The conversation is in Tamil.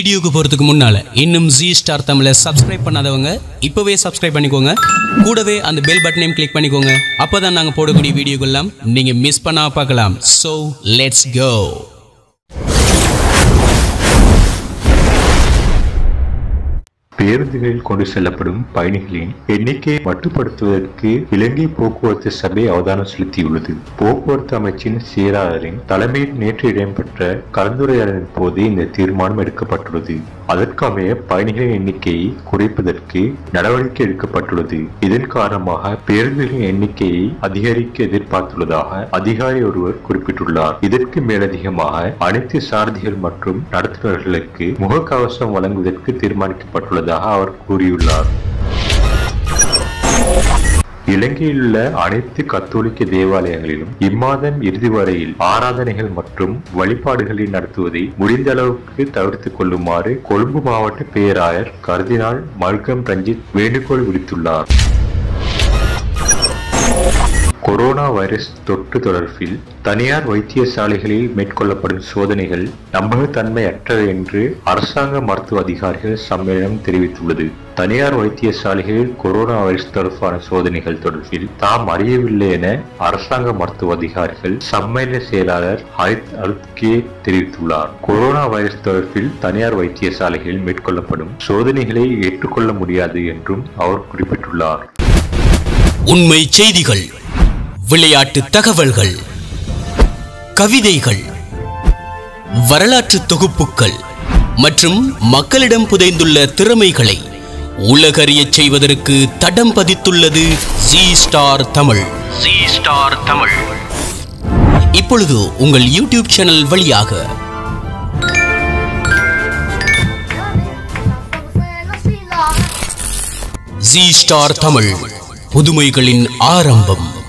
வீடியோக்கு போறதுக்கு முன்னால இன்னும் ஜி ஸ்டார் தமிழை சப்ஸ்கிரைப் பண்ணாதவங்க இப்பவே சப்ஸ்கிரைப் பண்ணிக்கோங்க கூடவே அந்த பெல் பட்டனையும் கிளிக் பண்ணிக்கோங்க அப்பதான் நாங்க போடக்கூடிய வீடியோக்கெல்லாம் நீங்க மிஸ் பண்ணாம பார்க்கலாம் சோ லெட்ஸ் கோ பேருந்துகளில் கொண்டு செல்லப்படும் பயணிகளின் எண்ணிக்கையை மட்டுப்படுத்துவதற்கு இலங்கை போக்குவரத்து சபை அவதானம் செலுத்தியுள்ளது போக்குவரத்து அமைச்சின் செயலாளரின் தலைமையில் நேற்று இடம்பெற்ற கலந்துரையாடலின் போது இந்த தீர்மானம் எடுக்கப்பட்டுள்ளது அதற்கமைய பயணிகளின் எண்ணிக்கையை குறைப்பதற்கு நடவடிக்கை எடுக்கப்பட்டுள்ளது இதன் காரணமாக பேருந்துகளின் எண்ணிக்கையை அதிகரிக்க எதிர்பார்த்துள்ளதாக அதிகாரி ஒருவர் குறிப்பிட்டுள்ளார் இதற்கு மேலதிகமாக அனைத்து சாரதிகள் மற்றும் நடத்துனர்களுக்கு முகக்கவசம் வழங்குவதற்கு தீர்மானிக்கப்பட்டுள்ளதாக அவர் கூறியுள்ளார் இலங்கையில் உள்ள அனைத்து கத்தோலிக்க தேவாலயங்களிலும் இம்மாதம் இறுதி வரையில் ஆராதனைகள் மற்றும் வழிபாடுகளை நடத்துவதை முடிந்த அளவுக்கு தவிர்த்துக் கொள்ளுமாறு கொழும்பு மாவட்ட பேராயர் கர்தினால் மல்கம் ரஞ்சித் வேண்டுகோள் விடுத்துள்ளார் கொரோனா வைரஸ் தொற்று தொடர்பில் தனியார் வைத்தியசாலைகளில் மேற்கொள்ளப்படும் சோதனைகள் நம்பகத்தன்மை அற்றது என்று அரசாங்க மருத்துவ அதிகாரிகள் சம்மேளனம் தெரிவித்துள்ளது தனியார் வைத்தியசாலைகளில் கொரோனா வைரஸ் தொடர்பான சோதனைகள் தொடர்பில் தாம் அறியவில்லை என அரசாங்க மருத்துவ அதிகாரிகள் சம்மேளன செயலாளர் ஹரித் அல்கே தெரிவித்துள்ளார் கொரோனா வைரஸ் தொடர்பில் தனியார் வைத்தியசாலைகளில் மேற்கொள்ளப்படும் சோதனைகளை ஏற்றுக்கொள்ள முடியாது என்றும் அவர் குறிப்பிட்டுள்ளார் உண்மை செய்திகள் விளையாட்டு தகவல்கள் கவிதைகள் வரலாற்று தொகுப்புகள் மற்றும் மக்களிடம் புதைந்துள்ள திறமைகளை உலகறியச் செய்வதற்கு தடம் பதித்துள்ளது Zee star Tamil Zee star Tamil இப்பொழுது உங்கள் யூடியூப் சேனல் வழியாக ஜி ஸ்டார் தமிழ் புதுமைகளின் ஆரம்பம்